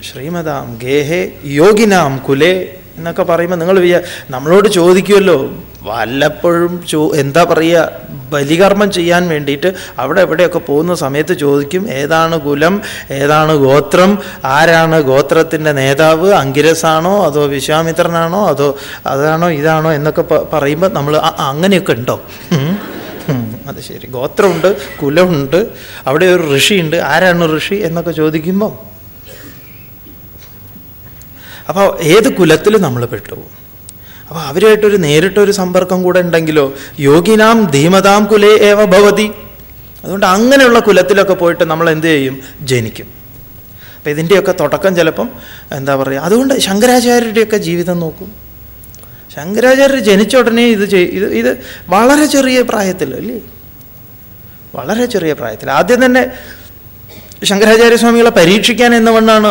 ശ്രീമതാം ഗേഹേ യോഗിനാം കുലേ എന്നൊക്കെ പറയുമ്പോൾ നിങ്ങൾ വിചാ നമ്മളോട് ചോദിക്കുമല്ലോ വല്ലപ്പോഴും ചോ എന്താ പറയുക ബലികർമ്മം ചെയ്യാൻ വേണ്ടിയിട്ട് അവിടെ എവിടെയൊക്കെ പോകുന്ന സമയത്ത് ചോദിക്കും ഏതാണ് കുലം ഏതാണ് ഗോത്രം ആരാണ് ഗോത്രത്തിൻ്റെ നേതാവ് അങ്കിരസാണോ അതോ വിശ്വാമിത്രനാണോ അതോ അതാണോ ഇതാണോ എന്നൊക്കെ പ- പറയുമ്പോൾ നമ്മൾ "ആ, ആ, അങ്ങനെയൊക്കെ ഉണ്ടോ ഉം. ഉം, അത് ശരി ഗോത്രമുണ്ട് കുലമുണ്ട് അവിടെ ഒരു ഋഷിയുണ്ട് ആരാണ് ഋഷി എന്നൊക്കെ ചോദിക്കുമ്പം അപ്പോൾ ഏത് കുലത്തിൽ നമ്മൾ പെട്ടു അപ്പോൾ അവരുമായിട്ടൊരു നേരിട്ടൊരു സമ്പർക്കം കൂടെ ഉണ്ടെങ്കിലോ യോഗിനാം ധീമതാം കുലേ ഏവ ഭവതി അതുകൊണ്ട് അങ്ങനെയുള്ള കുലത്തിലൊക്കെ പോയിട്ട് നമ്മൾ എന്ത് ചെയ്യും ജനിക്കും അപ്പം ഇതിൻ്റെയൊക്കെ തുടക്കം ചിലപ്പം എന്താ പറയുക അതുകൊണ്ട് ശങ്കരാചാര്യരുടെയൊക്കെ ജീവിതം നോക്കും ശങ്കരാചാര്യർ ജനിച്ച ഉടനെ ഇത് ചെയ് ഇത് ഇത് വളരെ ചെറിയ പ്രായത്തിൽ അല്ലേ വളരെ ചെറിയ പ്രായത്തിൽ ആദ്യം തന്നെ ശങ്കരാചാര്യ സ്വാമികളെ പരീക്ഷിക്കാൻ എന്നവണ്ണാണ്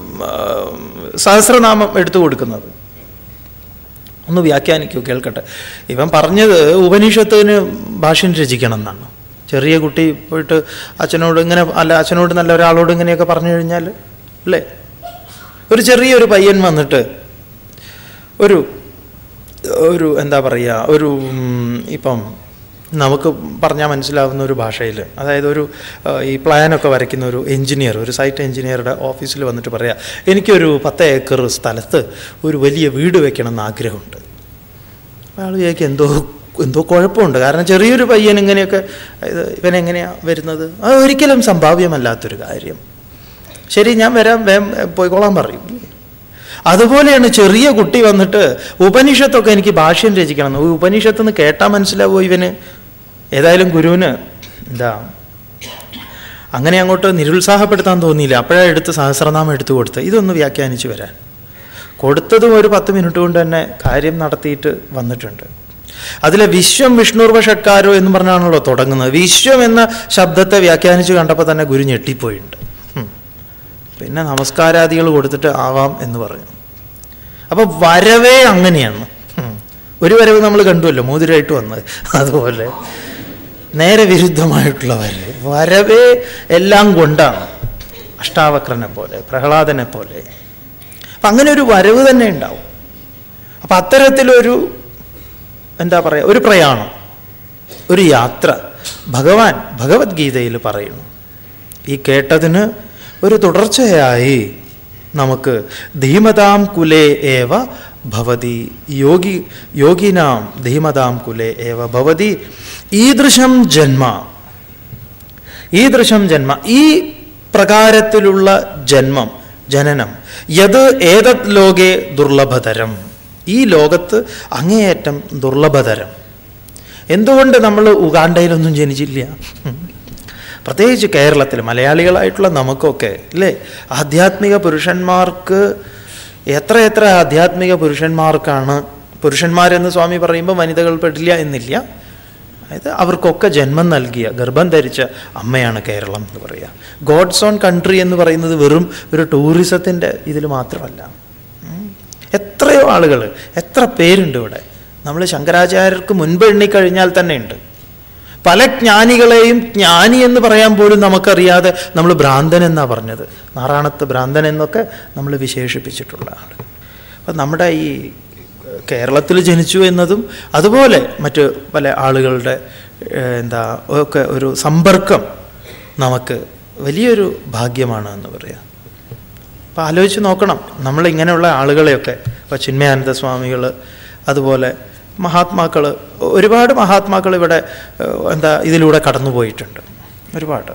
സഹസ്രനാമം എടുത്തു കൊടുക്കുന്നത് ഒന്ന് വ്യാഖ്യാനിക്കൂ കേൾക്കട്ടെ ഇവൻ പറഞ്ഞത് ഉപനിഷത്തിന് ഭാഷ്യം രചിക്കണം എന്നാണ് ചെറിയ കുട്ടി പോയിട്ട് അച്ഛനോട് ഇങ്ങനെ അല്ല അച്ഛനോട് നല്ല ഒരാളോട് ഇങ്ങനെയൊക്കെ പറഞ്ഞു കഴിഞ്ഞാൽ അല്ലേ ഒരു ചെറിയൊരു പയ്യൻ വന്നിട്ട് ഒരു ഒരു എന്താ പറയുക ഒരു ഉം, ഇപ്പം നമുക്ക് പറഞ്ഞാൽ മനസ്സിലാവുന്ന ഒരു ഭാഷയിൽ അതായത് ഒരു ആ, ഈ പ്ലാനൊക്കെ വരയ്ക്കുന്ന ഒരു എഞ്ചിനീയർ ഒരു സൈറ്റ് എഞ്ചിനീയറുടെ ഓഫീസിൽ വന്നിട്ട് പറയാം എനിക്കൊരു പത്ത് ഏക്കർ സ്ഥലത്ത് ഒരു വലിയ വീട് വെക്കണം എന്ന് ആഗ്രഹമുണ്ട് അയാൾ വിചാരിക്കും എന്തോ എന്തോ കുഴപ്പമുണ്ട് കാരണം ചെറിയൊരു പയ്യൻ ഇങ്ങനെയൊക്കെ ഇത് ഇവനെങ്ങനെയാണ് വരുന്നത് അത് ഒരിക്കലും സംഭാവ്യമല്ലാത്തൊരു കാര്യം ശരി ഞാൻ വരാം വേം പോയിക്കോളാൻ പറയും അതുപോലെയാണ് ചെറിയ കുട്ടി വന്നിട്ട് ഉപനിഷത്തൊക്കെ എനിക്ക് ഭാഷ്യം രചിക്കണം എന്ന്. ഉപനിഷത്ത് നിന്ന് കേട്ടാൽ മനസ്സിലാവോ ഇവന് ഏതായാലും ഗുരുവിന് എന്താ അങ്ങനെ അങ്ങോട്ട് നിരുത്സാഹപ്പെടുത്താൻ തോന്നിയില്ല അപ്പോഴാണ് എടുത്ത് സഹസ്രനാമം എടുത്തു കൊടുത്ത് ഇതൊന്ന് വ്യാഖ്യാനിച്ച് വരാൻ കൊടുത്തതും ഒരു പത്ത് മിനിറ്റ് കൊണ്ട് തന്നെ കാര്യം നടത്തിയിട്ട് വന്നിട്ടുണ്ട് അതിലെ വിശ്വം വിഷ്ണുർവ ഷട്കാരോ എന്ന് പറഞ്ഞാണല്ലോ തുടങ്ങുന്നത് വിശ്വം എന്ന ശബ്ദത്തെ വ്യാഖ്യാനിച്ച് കണ്ടപ്പോൾ തന്നെ ഗുരു ഞെട്ടിപ്പോയിട്ടുണ്ട് ഉം. പിന്നെ നമസ്കാരാദികൾ കൊടുത്തിട്ട് ആവാം എന്ന് പറഞ്ഞു അപ്പോൾ വരവേ അങ്ങനെയാണ് ഉം. ഒരു വരവ് നമ്മൾ കണ്ടുവല്ലോ മോതിരായിട്ട് വന്നത് അതുപോലെ നേരെ വിരുദ്ധമായിട്ടുള്ള വരവ് വരവേ എല്ലാം കൊണ്ടാണ് അഷ്ടാവക്രനെ പോലെ പ്രഹ്ലാദനെ പോലെ അപ്പം അങ്ങനെ ഒരു വരവ് തന്നെ ഉണ്ടാവും അപ്പം അത്തരത്തിലൊരു എന്താ പറയുക ഒരു പ്രയാണം ഒരു യാത്ര ഭഗവാൻ ഭഗവത്ഗീതയിൽ പറയുന്നു ഈ കേട്ടതിന് ഒരു തുടർച്ചയായി നമുക്ക് ധീമതാം കുലേ ഏവ ഭവതി യോഗി യോഗിനാം ധീമതാം കുലേ ഏവ ഭവതി ഈദൃശം ജന്മ ഈദൃശം ജന്മ ഈ പ്രകാരത്തിലുള്ള ജന്മം ജനനം യത് ഏതത് ലോകെ ദുർലഭതരം ഈ ലോകത്ത് അങ്ങേയറ്റം ദുർലഭതരം എന്തുകൊണ്ട് നമ്മൾ ഉഗാണ്ടയിലൊന്നും ജനിച്ചില്ല പ്രത്യേകിച്ച് കേരളത്തിൽ മലയാളികളായിട്ടുള്ള നമുക്കൊക്കെ അല്ലേ ആധ്യാത്മിക പുരുഷന്മാർക്ക് എത്ര എത്ര ആധ്യാത്മിക പുരുഷന്മാർക്കാണ് പുരുഷന്മാരെന്ന് സ്വാമി പറയുമ്പോൾ വനിതകൾ പെടില്ല എന്നില്ല അതായത് അവർക്കൊക്കെ ജന്മം നൽകിയ ഗർഭം ധരിച്ച അമ്മയാണ് കേരളം എന്ന് പറയുക ഗോഡ്സ് ഓൺ കൺട്രി എന്ന് പറയുന്നത് വെറും ഒരു ടൂറിസത്തിൻ്റെ ഇതിൽ മാത്രമല്ല ഉം. എത്രയോ ആളുകൾ എത്ര പേരുണ്ട് ഇവിടെ നമ്മൾ ശങ്കരാചാര്യർക്ക് മുൻപ് എണ്ണിക്കഴിഞ്ഞാൽ തന്നെ ഉണ്ട് പല ജ്ഞാനികളെയും ജ്ഞാനി എന്ന് പറയാൻ പോലും നമുക്കറിയാതെ നമ്മൾ ഭ്രാന്തൻ എന്നാണ് പറഞ്ഞത് നാറാണത്ത് ഭ്രാന്തൻ എന്നൊക്കെ നമ്മൾ വിശേഷിപ്പിച്ചിട്ടുള്ള ആൾ അപ്പം നമ്മുടെ ഈ കേരളത്തിൽ ജനിച്ചു എന്നതും അതുപോലെ മറ്റ് പല ആളുകളുടെ ഏഹ്, എന്താ ഒക്കെ ഒരു സമ്പർക്കം നമുക്ക് വലിയൊരു ഭാഗ്യമാണ് എന്ന് പറയാം അപ്പം ആലോചിച്ച് നോക്കണം നമ്മൾ ഇങ്ങനെയുള്ള ആളുകളെയൊക്കെ ഇപ്പോൾ ചിന്മയാനന്ദ സ്വാമികൾ അതുപോലെ മഹാത്മാക്കൾ ഒരുപാട് മഹാത്മാക്കൾ ഇവിടെ ഏഹ്, എന്താ ഇതിലൂടെ കടന്നുപോയിട്ടുണ്ട് ഒരുപാട്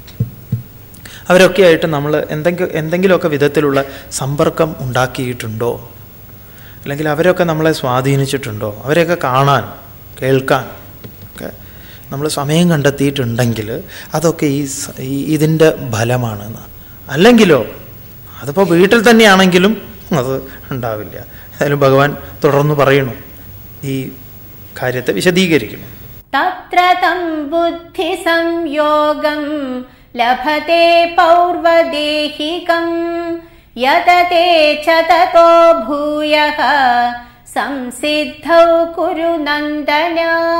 അവരൊക്കെ ആയിട്ട് നമ്മൾ എന്തെങ്കിലും എന്തെങ്കിലുമൊക്കെ വിധത്തിലുള്ള സമ്പർക്കം ഉണ്ടാക്കിയിട്ടുണ്ടോ അല്ലെങ്കിൽ അവരൊക്കെ നമ്മളെ സ്വാധീനിച്ചിട്ടുണ്ടോ അവരെയൊക്കെ കാണാൻ കേൾക്കാൻ ഒക്കെ നമ്മൾ സമയം കണ്ടെത്തിയിട്ടുണ്ടെങ്കിൽ അതൊക്കെ ഈ സ- ഈ ഇതിൻ്റെ ഫലമാണെന്ന് അല്ലെങ്കിലോ അതിപ്പോൾ വീട്ടിൽ തന്നെയാണെങ്കിലും അത് ഉണ്ടാവില്ല ഏതായാലും ഭഗവാൻ തുടർന്ന് പറയണു ഈ കാര്യത്തെ വിശദീകരിക്കണം तत्र तं बुद्धिसंयोगं लभते पौर्वदेहिकं यतते च ततो भूयः संसिद्धौ कुरु नन्दन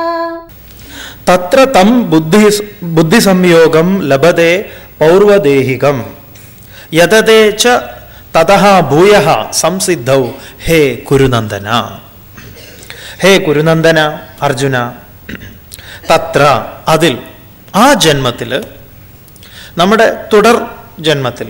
തത്ര തം ബുദ്ധി ബുദ്ധിസംയോഗം ലഭത്തെ പൗർവദേഹികം യതതേ ച തതഹ ഭൂയ സംസിദ്ധൗ ഹേ കുരുനന്ദന ഹേ കുരുനന്ദന അർജുന തത്ര അതിൽ ആ ജന്മത്തിൽ നമ്മുടെ തുടർ ജന്മത്തിൽ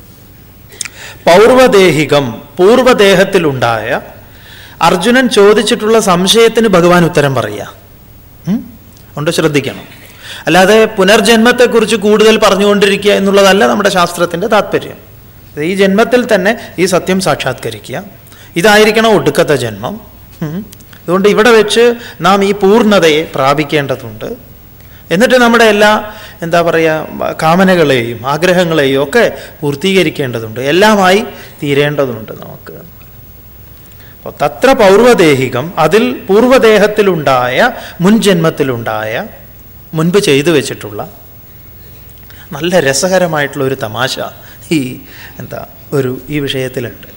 പൗർവദേഹികം പൂർവദേഹത്തിലുണ്ടായ അർജുനൻ ചോദിച്ചിട്ടുള്ള സംശയത്തിന് ഭഗവാൻ ഉത്തരം പറയുക ഉം? അതുകൊണ്ട് ശ്രദ്ധിക്കണം അല്ലാതെ പുനർജന്മത്തെക്കുറിച്ച് കൂടുതൽ പറഞ്ഞുകൊണ്ടിരിക്കുക എന്നുള്ളതല്ല നമ്മുടെ ശാസ്ത്രത്തിൻ്റെ താല്പര്യം ഇത് ഈ ജന്മത്തിൽ തന്നെ ഈ സത്യം സാക്ഷാത്കരിക്കുക ഇതായിരിക്കണം ഒടുക്കത്തെ ജന്മം ഉം. അതുകൊണ്ട് ഇവിടെ വെച്ച് നാം ഈ പൂർണ്ണതയെ പ്രാപിക്കേണ്ടതുണ്ട് എന്നിട്ട് നമ്മുടെ എല്ലാ എന്താ പറയുക കാമനകളെയും ആഗ്രഹങ്ങളെയും ഒക്കെ പൂർത്തീകരിക്കേണ്ടതുണ്ട് എല്ലാമായി തീരേണ്ടതുണ്ട് നമുക്ക് അപ്പോൾ തത്ര പൗർവദേഹികം അതിൽ പൂർവദേഹത്തിലുണ്ടായ മുൻജന്മത്തിലുണ്ടായ മുൻപ് ചെയ്തു വെച്ചിട്ടുള്ള നല്ല രസകരമായിട്ടുള്ള ഒരു തമാശ ഈ എന്താ ഒരു ഈ വിഷയത്തിലുണ്ട്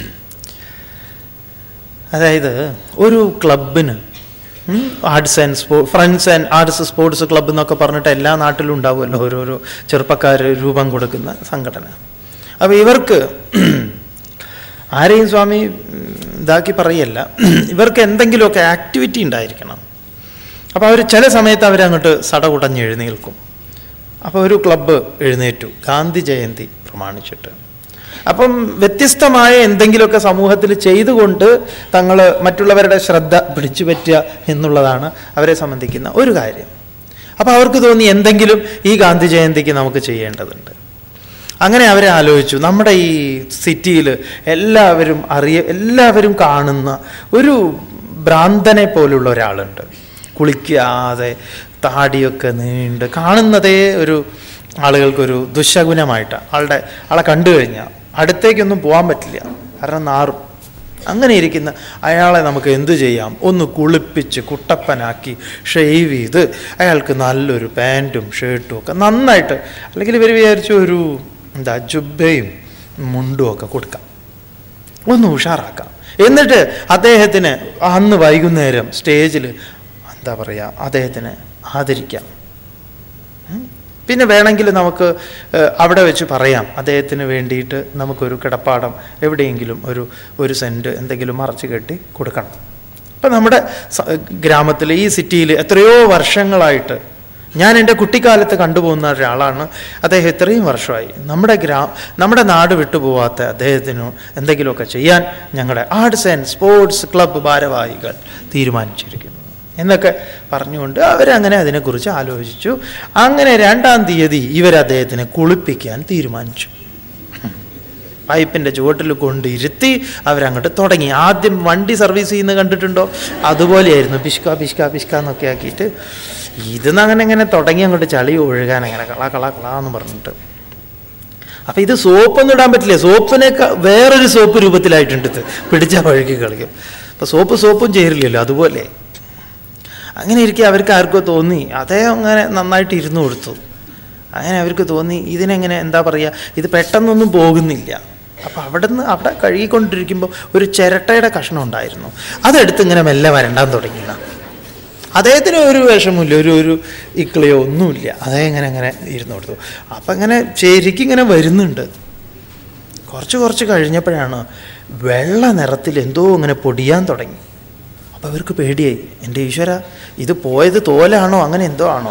അതായത് ഒരു ക്ലബിന് ആർട്സ് ആൻഡ് സ്പോ friends and arts sports club എന്നൊക്കെ പറഞ്ഞിട്ട് എല്ലാ നാട്ടിലും ഉണ്ടാവുമല്ലോ ഓരോരോ ചെറുപ്പക്കാർ രൂപം കൊടുക്കുന്ന സംഘടന അപ്പോൾ ഇവർക്ക് ആരെയും സ്വാമി ഉം, ഇതാക്കി പറയല്ല ഇവർക്ക് എന്തെങ്കിലുമൊക്കെ ആക്ടിവിറ്റി ഉണ്ടായിരിക്കണം അപ്പോൾ അവർ ചില സമയത്ത് അവരങ്ങോട്ട് സടകുടഞ്ഞ് എഴുന്നേൽക്കും അപ്പോൾ ഒരു ക്ലബ്ബ് എഴുന്നേറ്റു ഗാന്ധി ജയന്തി പ്രമാണിച്ചിട്ട് അപ്പം വ്യത്യസ്തമായ എന്തെങ്കിലുമൊക്കെ സമൂഹത്തിൽ ചെയ്തുകൊണ്ട് തങ്ങൾ മറ്റുള്ളവരുടെ ശ്രദ്ധ പിടിച്ചു പറ്റുക എന്നുള്ളതാണ് അവരെ സംബന്ധിക്കുന്ന ഒരു കാര്യം അപ്പോൾ അവർക്ക് തോന്നി എന്തെങ്കിലും ഈ ഗാന്ധി ജയന്തിക്ക് നമുക്ക് ചെയ്യേണ്ടതുണ്ട് അങ്ങനെ അവരെ ആലോചിച്ചു നമ്മുടെ ഈ സിറ്റിയിൽ എല്ലാവരും അറിയ എല്ലാവരും കാണുന്ന ഒരു ഭ്രാന്തനെ പോലുള്ള ഒരാളുണ്ട് കുളിക്കാതെ താടിയൊക്കെ നീണ്ട് കാണുന്നതേ ഒരു ആളുകൾക്കൊരു ദുശകുനമായിട്ട് ആളുടെ ആളെ കണ്ടു കഴിഞ്ഞാൽ അടുത്തേക്കൊന്നും പോകാൻ പറ്റില്ല കാരണം നാറും അങ്ങനെ ഇരിക്കുന്ന അയാളെ നമുക്ക് എന്തു ചെയ്യാം ഒന്ന് കുളിപ്പിച്ച് കുട്ടപ്പനാക്കി ഷെയ്വ് ചെയ്ത് അയാൾക്ക് നല്ലൊരു പാൻറ്റും ഷർട്ടും ഒക്കെ നന്നായിട്ട് അല്ലെങ്കിൽ ഇവർ വിചാരിച്ചു ഒരു എന്താ ജുബയും മുണ്ടും ഒക്കെ കൊടുക്കാം ഒന്ന് ഉഷാറാക്കാം എന്നിട്ട് അദ്ദേഹത്തിന് അന്ന് വൈകുന്നേരം സ്റ്റേജിൽ എന്താ പറയുക അദ്ദേഹത്തിനെ ആദരിക്കാം ഉം. പിന്നെ വേണമെങ്കിൽ നമുക്ക് ഏഹ്, അവിടെ വെച്ച് പറയാം അദ്ദേഹത്തിന് വേണ്ടിയിട്ട് നമുക്കൊരു കിടപ്പാടം എവിടെയെങ്കിലും ഒരു ഒരു സെൻറ്റ് എന്തെങ്കിലും മറച്ച് കെട്ടി കൊടുക്കണം ഇപ്പം നമ്മുടെ സ- ഗ്രാമത്തിൽ ഈ സിറ്റിയിൽ എത്രയോ വർഷങ്ങളായിട്ട് ഞാൻ എൻ്റെ കുട്ടിക്കാലത്ത് കണ്ടുപോകുന്ന ഒരാളാണ് അദ്ദേഹം ഇത്രയും വർഷമായി നമ്മുടെ ഗ്രാ നമ്മുടെ നാട് വിട്ടുപോകാത്ത അദ്ദേഹത്തിന് എന്തെങ്കിലുമൊക്കെ ചെയ്യാൻ ഞങ്ങളുടെ ആർട്സ് ആൻഡ് സ്പോർട്സ് ക്ലബ്ബ് ഭാരവാഹികൾ തീരുമാനിച്ചിരിക്കുന്നു എന്നൊക്കെ പറഞ്ഞുകൊണ്ട് അവരങ്ങനെ അതിനെക്കുറിച്ച് ആലോചിച്ചു അങ്ങനെ രണ്ടാം തീയതി ഇവർ അദ്ദേഹത്തിനെ കുളിപ്പിക്കാൻ തീരുമാനിച്ചു പൈപ്പിൻ്റെ ചുവട്ടിൽ കൊണ്ടിരുത്തി അവരങ്ങോട്ട് തുടങ്ങി ആദ്യം വണ്ടി സർവീസ് ചെയ്യുന്ന കണ്ടിട്ടുണ്ടോ അതുപോലെയായിരുന്നു പിഷ്ക പിഷ്ക പിഷ്ക എന്നൊക്കെ ആക്കിയിട്ട് ഇതെന്ന് അങ്ങനെ ഇങ്ങനെ തുടങ്ങി അങ്ങോട്ട് ചളി ഒഴുകാൻ അങ്ങനെ കള കള കള എന്ന് പറഞ്ഞിട്ട് അപ്പം ഇത് സോപ്പൊന്നും ഇടാൻ പറ്റില്ല സോപ്പിനേക്കാൾ വേറൊരു സോപ്പ് രൂപത്തിലായിട്ടുണ്ട് ഇത് പിടിച്ചാൽ വഴുകി കളിക്കും അപ്പം സോപ്പ് സോപ്പും ചേരില്ലല്ലോ അതുപോലെ അങ്ങനെ ഇരിക്കെ അവർക്ക് ആർക്കോ തോന്നി അദ്ദേഹം അങ്ങനെ നന്നായിട്ട് ഇരുന്നു കൊടുത്തു അങ്ങനെ അവർക്ക് തോന്നി ഇതിനെങ്ങനെ എന്താ പറയുക ഇത് പെട്ടെന്നൊന്നും പോകുന്നില്ല അപ്പം അവിടെ നിന്ന് അവിടെ കഴുകിക്കൊണ്ടിരിക്കുമ്പോൾ ഒരു ചിരട്ടയുടെ കഷ്ണം ഉണ്ടായിരുന്നു അതെടുത്ത് ഇങ്ങനെ മെല്ലെ വരണ്ടാൻ തുടങ്ങിയ അദ്ദേഹത്തിന് ഒരു വിഷമില്ല ഒരു ഒരു ഇക്കളിയോ ഒന്നുമില്ല അതേ ഇങ്ങനെ ഇങ്ങനെ ഇരുന്നു കൊടുത്തു അപ്പം ഇങ്ങനെ ശരിക്കും ഇങ്ങനെ വരുന്നുണ്ട് കുറച്ച് കുറച്ച് കഴിഞ്ഞപ്പോഴാണ് വെള്ള നിറത്തിൽ എന്തോ ഇങ്ങനെ പൊടിയാൻ തുടങ്ങി അപ്പോൾ അവർക്ക് പേടിയായി എൻ്റെ ഈശ്വര ഇത് പോയത് തോലാണോ അങ്ങനെ എന്തോ ആണോ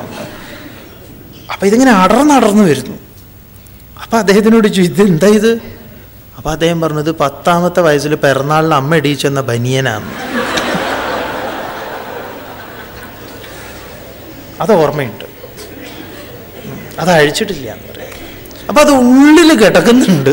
അപ്പം ഇതിങ്ങനെ അടർന്നടർന്ന് വരുന്നു അപ്പം അദ്ദേഹത്തിനോട് ചോദിച്ചു ഇത് എന്താ ഇത് അപ്പം അദ്ദേഹം പറഞ്ഞത് പത്താമത്തെ വയസ്സിൽ പിറന്നാളിന് അമ്മ ഇടിച്ചെന്ന ബനിയനാണ് അത് ഓർമ്മയുണ്ട് ഉം. അത് അഴിച്ചിട്ടില്ല എന്ന് പറയാം അപ്പം അത് ഉള്ളിൽ കിടക്കുന്നുണ്ട്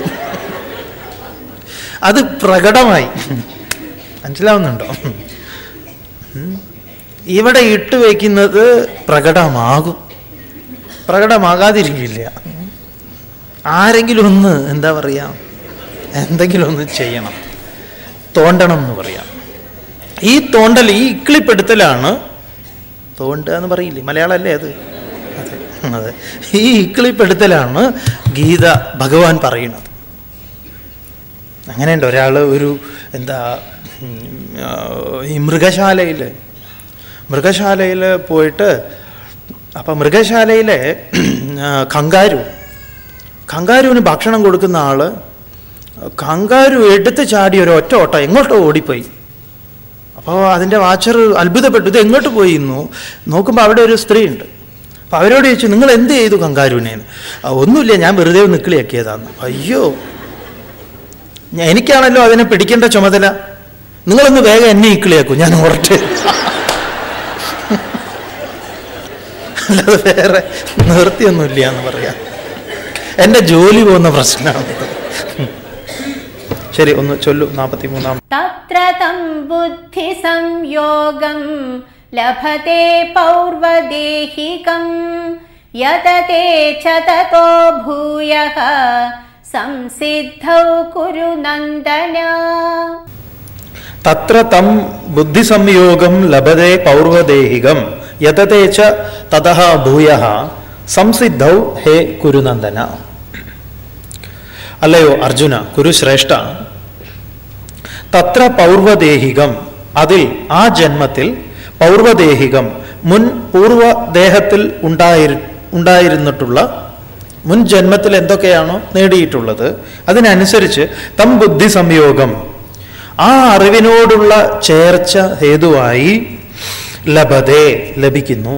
അത് പ്രകടമായി മനസ്സിലാവുന്നുണ്ടോ ഉം. ഇവിടെ ഇട്ട് വയ്ക്കുന്നത് പ്രകടമാകും പ്രകടമാകാതിരിക്കില്ല ആരെങ്കിലും ഒന്ന് എന്താ പറയുക എന്തെങ്കിലും ഒന്ന് ചെയ്യണം തോണ്ടണം എന്ന് പറയാം ഈ തോണ്ടൽ ഈ ഇക്കിളിപ്പെടുത്തലാണ് തോണ്ടുക എന്ന് പറയില്ലേ മലയാളമല്ലേ അത് അതെ അതെ ഈ ഇക്കിളിപ്പെടുത്തലാണ് ഗീത ഭഗവാൻ പറയുന്നത് അങ്ങനെയുണ്ട് ഒരാൾ ഒരു എന്താ ഉം, ആ, ഈ മൃഗശാലയിൽ മൃഗശാലയിൽ പോയിട്ട് അപ്പം മൃഗശാലയിലെ ആ, കങ്കാരു കങ്കാരുവിന് ഭക്ഷണം കൊടുക്കുന്ന ആൾ കങ്കാരു എടുത്ത് ചാടി ഒരു ഒറ്റ ഓട്ടം എങ്ങോട്ടോ ഓടിപ്പോയി അപ്പോൾ അതിൻ്റെ വാച്ചർ അത്ഭുതപ്പെട്ടു ഇത് എങ്ങോട്ട് പോയി ഇന്നു നോക്കുമ്പോൾ അവിടെ ഒരു സ്ത്രീ ഉണ്ട് അപ്പോൾ അവരോട് ചോദിച്ചു നിങ്ങൾ എന്ത് ചെയ്തു കങ്കാരുവിനേന്ന് "ആ, ഒന്നുമില്ല ഞാൻ വെറുതെ ഒന്ന് നിക്കിളിയാക്കിയതാന്ന് അയ്യോ ഞാൻ- എനിക്കാണല്ലോ അതിനെ പിടിക്കേണ്ട ചുമതല നിങ്ങളൊന്ന് വേഗം എന്നെ ഇക്കിളിയാക്കൂ ഞാൻ ഓർട്ടെ അല്ലാതെ വേറെ നിവൃത്തിയൊന്നുമില്ല എന്ന് പറയാം എൻ്റെ ജോലി പോകുന്ന പ്രശ്നമാണ് ശരി ഒന്ന് ചൊല്ലു നാൽപ്പത്തി മൂന്നാം तत्र तं बुद्धिसंयोगं लभते पौर्वदेहिकं यतते च ततो भूयः संसिद्धौ कुरु नन्दन തത്ര തം ബുദ്ധിസംയോഗം ലഭത്തെ പൗർവദേഹികം യതത്തെ ച തതഃ ഭൂയ സംസിദ്ധൗ ഹേ കുരുനന്ദന അല്ലയോ അർജുന കുരുശ്രേഷ്ഠ തത്ര പൗർവദേഹികം അതിൽ ആ ജന്മത്തിൽ പൗർവദേഹികം മുൻ പൂർവദേഹത്തിൽ ഉണ്ടായിരു ഉണ്ടായിരുന്നിട്ടുള്ള മുൻ ജന്മത്തിൽ എന്തൊക്കെയാണോ നേടിയിട്ടുള്ളത് അതിനനുസരിച്ച് തം ബുദ്ധി സംയോഗം ആ അറിവിനോടുള്ള ചേർച്ച ഹേതുവായി ലഭതേ ലഭിക്കുന്നു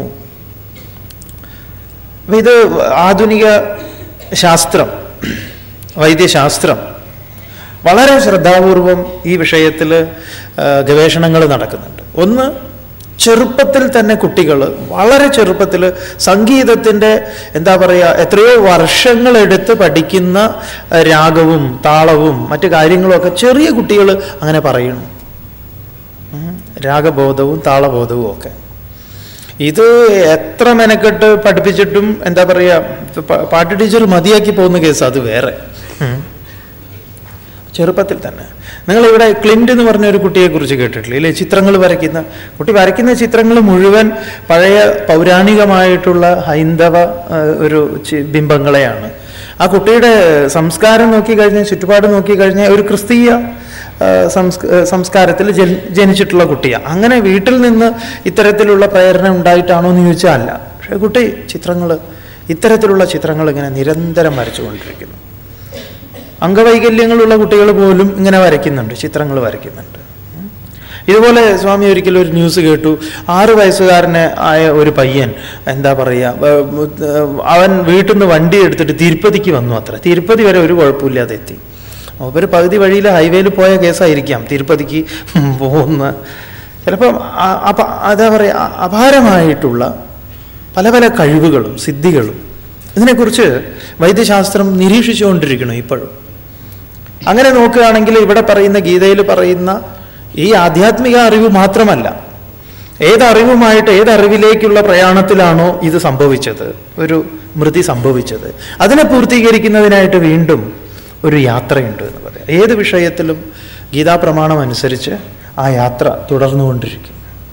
അപ്പൊ ഇത് ആധുനിക ശാസ്ത്രം വൈദ്യശാസ്ത്രം വളരെ ശ്രദ്ധാപൂർവം ഈ വിഷയത്തിൽ ഗവേഷണങ്ങൾ നടക്കുന്നുണ്ട് ഒന്ന് ചെറുപ്പത്തിൽ തന്നെ കുട്ടികൾ വളരെ ചെറുപ്പത്തിൽ സംഗീതത്തിൻ്റെ എന്താ പറയുക എത്രയോ വർഷങ്ങളെടുത്ത് പഠിക്കുന്ന ആ, രാഗവും താളവും മറ്റു കാര്യങ്ങളുമൊക്കെ ചെറിയ കുട്ടികൾ അങ്ങനെ പറയുന്നു ഉം. രാഗബോധവും താളബോധവും ഒക്കെ ഇത് എത്ര മെനക്കെട്ട് പഠിപ്പിച്ചിട്ടും എന്താ പറയുക പ- പാട്ട് ടീച്ചർ മതിയാക്കി പോകുന്ന കേസ് അത് വേറെ ഉം. ചെറുപ്പത്തിൽ തന്നെ നിങ്ങളിവിടെ ക്ലിൻറ്റ് എന്ന് പറഞ്ഞ ഒരു കുട്ടിയെ കുറിച്ച് കേട്ടിട്ടില്ലേ ഇല്ലേ ചിത്രങ്ങൾ വരയ്ക്കുന്ന കുട്ടി വരയ്ക്കുന്ന ചിത്രങ്ങൾ മുഴുവൻ പഴയ പൗരാണികമായിട്ടുള്ള ഹൈന്ദവ ആ, ഒരു ചി- ബിംബങ്ങളെയാണ് ആ കുട്ടിയുടെ സംസ്കാരം നോക്കിക്കഴിഞ്ഞാൽ ചുറ്റുപാട് നോക്കിക്കഴിഞ്ഞാൽ ഒരു ക്രിസ്തീയ ആ, സംസ്ക- ആ, സംസ്കാരത്തിൽ ജനി- ജനിച്ചിട്ടുള്ള കുട്ടിയാണ് അങ്ങനെ വീട്ടിൽ നിന്ന് ഇത്തരത്തിലുള്ള പ്രേരണ ഉണ്ടായിട്ടാണോ എന്ന് ചോദിച്ചാൽ അല്ല പക്ഷേ കുട്ടി ചിത്രങ്ങൾ ഇത്തരത്തിലുള്ള ചിത്രങ്ങൾ ഇങ്ങനെ നിരന്തരം വരച്ചുകൊണ്ടിരിക്കുന്നു അംഗവൈകല്യങ്ങളുള്ള കുട്ടികൾ പോലും ഇങ്ങനെ വരയ്ക്കുന്നുണ്ട് ചിത്രങ്ങൾ വരയ്ക്കുന്നുണ്ട് ഉം. ഇതുപോലെ സ്വാമി ഒരിക്കലും ഒരു ന്യൂസ് കേട്ടു ആറ് വയസ്സുകാരന് ആയ ഒരു പയ്യൻ എന്താ പറയുക അവൻ വീട്ടിൽ നിന്ന് വണ്ടി എടുത്തിട്ട് തിരുപ്പതിക്ക് വന്നു അത്ര തിരുപ്പതി വരെ ഒരു കുഴപ്പമില്ലാതെ എത്തി ഒരു പകുതി വഴിയിൽ ഹൈവേയിൽ പോയ കേസായിരിക്കാം തിരുപ്പതിക്ക് പോകുന്ന ചിലപ്പം ആ- അപ- എന്താ പറയുക അ- അപാരമായിട്ടുള്ള പല പല കഴിവുകളും സിദ്ധികളും ഇതിനെക്കുറിച്ച് വൈദ്യശാസ്ത്രം നിരീക്ഷിച്ചുകൊണ്ടിരിക്കണം ഇപ്പോഴും അങ്ങനെ നോക്കുകയാണെങ്കിൽ ഇവിടെ പറയുന്ന ഗീതയിൽ പറയുന്ന ഈ ആധ്യാത്മിക അറിവ് മാത്രമല്ല ഏതറിവുമായിട്ട് ഏതറിവിലേക്കുള്ള പ്രയാണത്തിലാണോ ഇത് സംഭവിച്ചത് ഒരു മൃതി സംഭവിച്ചത് അതിനെ പൂർത്തീകരിക്കുന്നതിനായിട്ട് വീണ്ടും ഒരു യാത്രയുണ്ട് എന്ന് പറയാം ഏത് വിഷയത്തിലും ഗീതാ പ്രമാണം അനുസരിച്ച് ആ യാത്ര തുടർന്നുകൊണ്ടിരിക്കും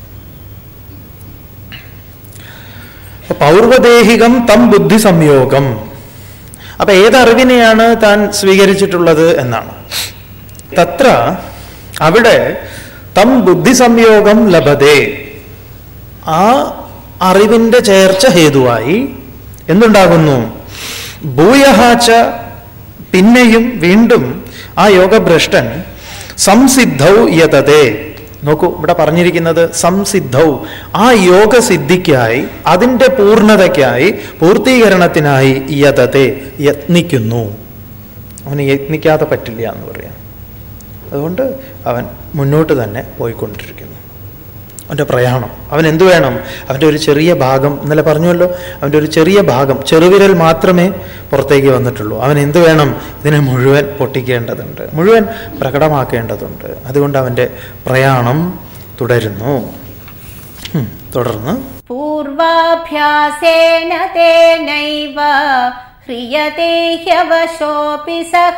അപ്പൊ പൗർവദേഹികം തം ബുദ്ധി സംയോഗം അപ്പൊ ഏതറിവിനെയാണ് താൻ സ്വീകരിച്ചിട്ടുള്ളത് എന്നാണ് തത്ര അവിടെ തം ബുദ്ധി സംയോഗം ലഭതേ ആ അറിവിന്റെ ചേർച്ച ഹേതുവായി എന്തുണ്ടാകുന്നു ഭൂയഹാച്ച പിന്നെയും വീണ്ടും ആ യോഗഭ്രഷ്ടൻ സംസിദ്ധൗ യതതേ നോക്കൂ ഇവിടെ പറഞ്ഞിരിക്കുന്നത് സംസിദ്ധൗ ആ യോഗസിദ്ധിക്കായി അതിൻ്റെ പൂർണ്ണതയ്ക്കായി പൂർത്തീകരണത്തിനായി യതതേ യത്നിക്കുന്നു അവന് യത്നിക്കാതെ പറ്റില്ല എന്ന് പറയാം അതുകൊണ്ട് അവൻ മുന്നോട്ട് തന്നെ പോയിക്കൊണ്ടിരിക്കുന്നു അവൻ്റെ പ്രയാണം അവൻ എന്തു വേണം അവൻ്റെ ഒരു ചെറിയ ഭാഗം ഇന്നലെ പറഞ്ഞുവല്ലോ അവൻ്റെ ഒരു ചെറിയ ഭാഗം ചെറുവിരൽ മാത്രമേ പുറത്തേക്ക് വന്നിട്ടുള്ളൂ അവൻ എന്തു വേണം ഇതിനെ മുഴുവൻ പൊട്ടിക്കേണ്ടതുണ്ട് മുഴുവൻ പ്രകടമാക്കേണ്ടതുണ്ട് അതുകൊണ്ട് അവൻ്റെ പ്രയാണം തുടരുന്നു ഉം, തുടർന്ന് पूर्वाभ्यासेन तेनैव ह्रियते ह्यवशोऽपि सः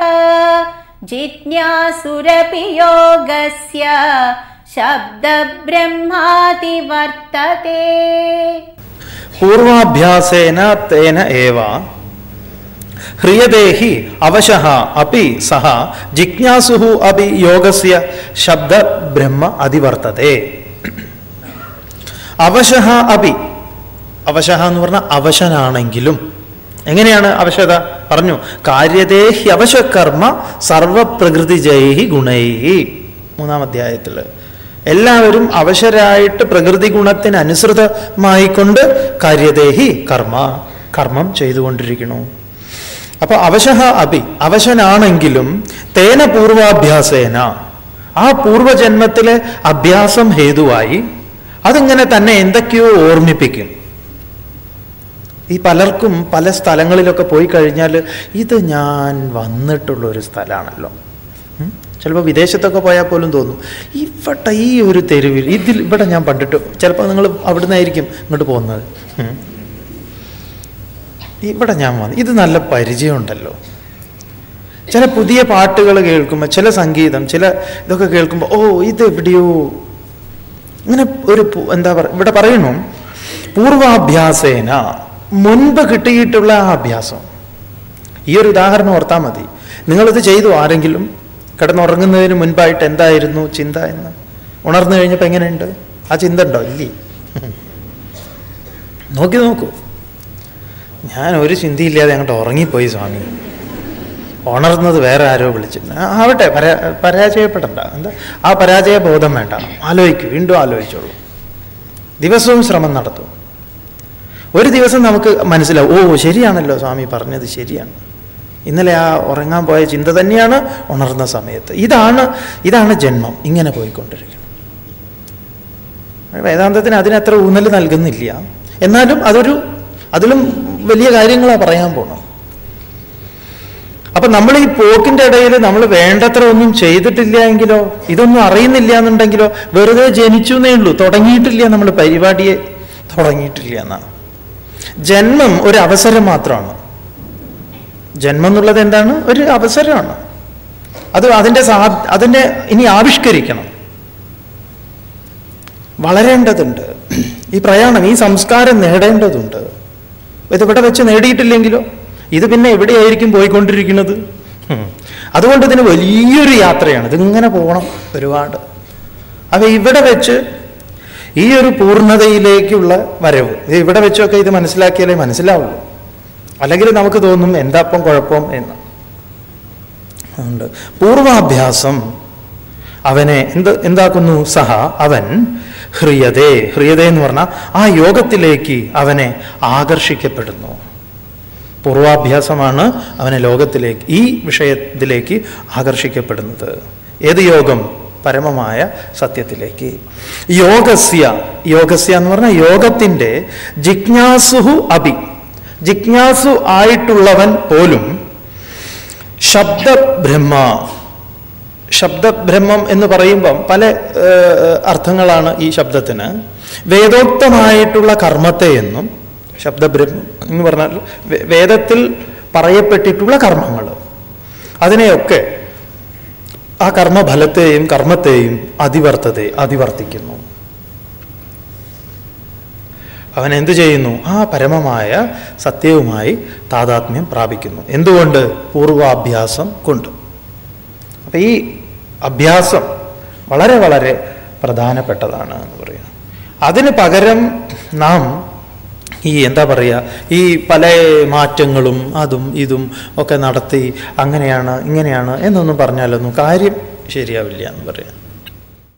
जिज्ञासुरपि योगस्य शब्दब्रह्माति वर्तते പൂർവാഭ്യാസേന തേന ഏവ ഹ്രിയദേഹി അവശഃ അപി സഹ ജിജ്ഞാസു അപി യോഗസ്യ ശബ്ദ ബ്രഹ്മ അതിവർത്തതേ അവശഃ അപി അവശഃ എന്ന് പറഞ്ഞാൽ അവശനാണെങ്കിലും എങ്ങനെയാണ് അവശത പറഞ്ഞു കാര്യതേ ഹ്യവശകർമ്മ സർവപ്രകൃതി ജൈഹി ഗുണൈഹി മൂന്നാം അധ്യായത്തിൽ എല്ലാവരും അവശരായിട്ട് പ്രകൃതി ഗുണത്തിന് അനുസൃതമായിക്കൊണ്ട് കാര്യദേഹി കർമ്മ കർമ്മം ചെയ്തുകൊണ്ടിരിക്കണു അപ്പൊ അവശഹ അഭി അവശനാണെങ്കിലും തേന പൂർവാഭ്യാസേന ആ പൂർവജന്മത്തിലെ അഭ്യാസം ഹേതുവായി അതിങ്ങനെ തന്നെ എന്തൊക്കെയോ ഓർമ്മിപ്പിക്കും ഈ പലർക്കും പല സ്ഥലങ്ങളിലൊക്കെ പോയി കഴിഞ്ഞാൽ ഇത് ഞാൻ വന്നിട്ടുള്ള ഒരു സ്ഥലമാണല്ലോ ഉം? ചിലപ്പോൾ വിദേശത്തൊക്കെ പോയാൽ പോലും തോന്നും ഇവിടെ ഈ ഒരു തെരുവിൽ ഇതിൽ ഇവിടെ ഞാൻ പണ്ടിട്ട് ചിലപ്പോൾ നിങ്ങൾ അവിടുന്ന് ആയിരിക്കും ഇങ്ങോട്ട് പോകുന്നത് ഉം. ഇവിടെ ഞാൻ വന്നു ഇത് നല്ല പരിചയമുണ്ടല്ലോ ചില പുതിയ പാട്ടുകൾ കേൾക്കുമ്പോൾ ചില സംഗീതം ചില ഇതൊക്കെ കേൾക്കുമ്പോൾ ഓ ഇത് എവിടെയോ ഇങ്ങനെ ഒരു പു- എന്താ പറയുക ഇവിടെ പറയണു പൂർവാഭ്യാസേന മുൻപ് കിട്ടിയിട്ടുള്ള ആ അഭ്യാസം ഈ ഒരു ഉദാഹരണം ഓർത്താൽ മതി നിങ്ങളിത് ചെയ്തു ആരെങ്കിലും കിടന്നുറങ്ങുന്നതിന് മുൻപായിട്ട് എന്തായിരുന്നു ചിന്ത എന്ന് ഉണർന്നു കഴിഞ്ഞപ്പോൾ എങ്ങനെയുണ്ട് ആ ചിന്ത ഉണ്ടോ ഇല്ലേ നോക്കി നോക്കൂ ഞാൻ ഒരു ചിന്തയില്ലാതെ അങ്ങോട്ട് ഉറങ്ങിപ്പോയി സ്വാമി ഉണർന്നത് വേറെ ആരോ വിളിച്ചു ആ, ആവട്ടെ പരാ പരാജയപ്പെടണ്ട എന്താ ആ പരാജയ ബോധം വേണ്ട ആലോചിക്കൂ വീണ്ടും ആലോചിച്ചോളൂ ദിവസവും ശ്രമം നടത്തും ഒരു ദിവസം നമുക്ക് മനസ്സിലാവും ഓ ശരിയാണല്ലോ സ്വാമി പറഞ്ഞത് ശരിയാണ് ഇന്നലെ ആ ഉറങ്ങാൻ പോയ ചിന്ത തന്നെയാണ് ഉണർന്ന സമയത്ത് ഇതാണ് ഇതാണ് ജന്മം ഇങ്ങനെ പോയിക്കൊണ്ടിരിക്കുന്നത് വേദാന്തത്തിന് അതിനത്ര ഊന്നൽ നൽകുന്നില്ല എന്നാലും അതൊരു അതിലും വലിയ കാര്യങ്ങളാണ് പറയാൻ പോണം അപ്പൊ നമ്മൾ ഈ പോക്കിന്റെ ഇടയിൽ നമ്മൾ വേണ്ടത്ര ഒന്നും ചെയ്തിട്ടില്ല എങ്കിലോ ഇതൊന്നും അറിയുന്നില്ല എന്നുണ്ടെങ്കിലോ വെറുതെ ജനിച്ചു എന്നേ ഉള്ളൂ തുടങ്ങിയിട്ടില്ല നമ്മൾ പരിപാടിയെ തുടങ്ങിയിട്ടില്ല എന്നാണ് ജന്മം ഒരു അവസരം മാത്രമാണ് ജന്മം എന്നുള്ളത് എന്താണ് ഒരു അവസരമാണ് അത് അതിൻ്റെ സാ അതിനെ ഇനി ആവിഷ്കരിക്കണം വളരേണ്ടതുണ്ട് ഈ പ്രയാണം ഈ സംസ്കാരം നേടേണ്ടതുണ്ട് ഇത് ഇവിടെ വെച്ച് നേടിയിട്ടില്ലെങ്കിലോ ഇത് പിന്നെ എവിടെയായിരിക്കും പോയിക്കൊണ്ടിരിക്കുന്നത് ഉം. അതുകൊണ്ട് ഇതിന് വലിയൊരു യാത്രയാണ് ഇതിങ്ങനെ പോകണം ഒരുപാട് അപ്പൊ ഇവിടെ വെച്ച് ഈ ഒരു പൂർണ്ണതയിലേക്കുള്ള വരവ് ഇത് ഇവിടെ വെച്ചൊക്കെ ഇത് മനസ്സിലാക്കിയാലേ മനസ്സിലാവുള്ളൂ അല്ലെങ്കിൽ നമുക്ക് തോന്നും എന്താ ഇപ്പം കുഴപ്പം എന്ന് അതുകൊണ്ട് പൂർവാഭ്യാസം അവനെ എന്ത് എന്താക്കുന്നു സഹ അവൻ ഹ്രിയതേ ഹ്രിയതേ എന്ന് പറഞ്ഞാൽ ആ യോഗത്തിലേക്ക് അവനെ ആകർഷിക്കപ്പെടുന്നു പൂർവാഭ്യാസമാണ് അവനെ ലോകത്തിലേക്ക് ഈ വിഷയത്തിലേക്ക് ആകർഷിക്കപ്പെടുന്നത് ഏത് യോഗം പരമമായ സത്യത്തിലേക്ക് യോഗസ്യ യോഗസ്യ എന്ന് പറഞ്ഞാൽ യോഗത്തിൻ്റെ ജിജ്ഞാസുഹു അഭി ജിജ്ഞാസു ആയിട്ടുള്ളവൻ പോലും ശബ്ദബ്രഹ്മ ശബ്ദബ്രഹ്മം എന്ന് പറയുമ്പം പല ഏഹ്, അർത്ഥങ്ങളാണ് ഈ ശബ്ദത്തിന് വേദോക്തമായിട്ടുള്ള കർമ്മത്തെ എന്നും ശബ്ദബ്രഹ്മം എന്ന് പറഞ്ഞാൽ വേ- വേദത്തിൽ പറയപ്പെട്ടിട്ടുള്ള കർമ്മങ്ങൾ അതിനെയൊക്കെ ആ കർമ്മഫലത്തെയും കർമ്മത്തെയും അതിവർത്തതെ അതിവർത്തിക്കുന്നു അവൻ എന്തു ചെയ്യുന്നു ആ പരമമായ സത്യവുമായി താതാത്മ്യം പ്രാപിക്കുന്നു എന്തുകൊണ്ട് പൂർവാഭ്യാസം കൊണ്ട് അപ്പൊ ഈ അഭ്യാസം വളരെ വളരെ പ്രധാനപ്പെട്ടതാണ് എന്ന് പറയുന്നു അതിന് പകരം നാം ഈ എന്താ പറയുക ഈ പല മാറ്റങ്ങളും അതും ഇതും ഒക്കെ നടത്തി അങ്ങനെയാണ് ഇങ്ങനെയാണ് എന്നൊന്നും പറഞ്ഞാലൊന്നും കാര്യം ശരിയാവില്ല എന്ന് പറയാം